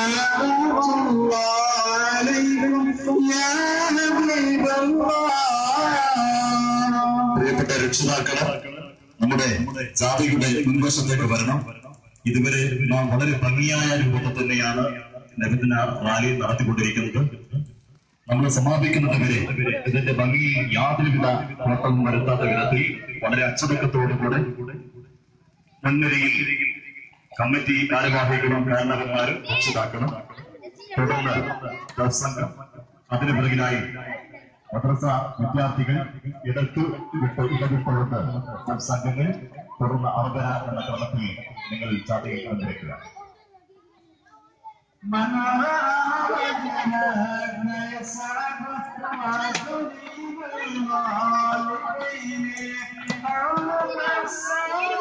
صلوات الله عليكم يا حبيب الله പ്രിയപ്പെട്ട രക്ഷിതാക്കള് നമ്മുടെ ജാതിയുടെ മുൻവശത്തേക്ക് വരണം ഇതുവരെ നാം വളരെ ഭംഗിയായ രൂപത്തിൽ തന്നെയാണ് നബിദിന റാലി നടത്തിക്കൊണ്ടിരിക്കുന്നത് നമ്മൾ സമാപിക്കുന്നത് വരെ ഇതിന്റെ ഭംഗിയിൽ യാതൊരുവിധ കോട്ടവും വരുത്താത്ത വിധത്തിൽ വളരെ അച്ചടക്കത്തോടുകൂടെ മുൻനിരയിൽ കമ്മിറ്റി ഭാരവാഹികളും കാരണവന്മാരും രക്ഷിതാക്കളും തുടർന്ന് പ്രസംഗം അതിനു പിറകിലായി മദ്രസ വിദ്യാർത്ഥികൾ ഇടത്തു വിട്ട് ഇടവിട്ടുകൊണ്ട് സംഘങ്ങൾ തുടർന്ന് അർബന എന്ന ക്രമത്തിൽ നിങ്ങൾ ചാതയിൽ വന്നിരിക്കുക من أراد جناك يسعد وتريد الوالدين أعوذ بالسلام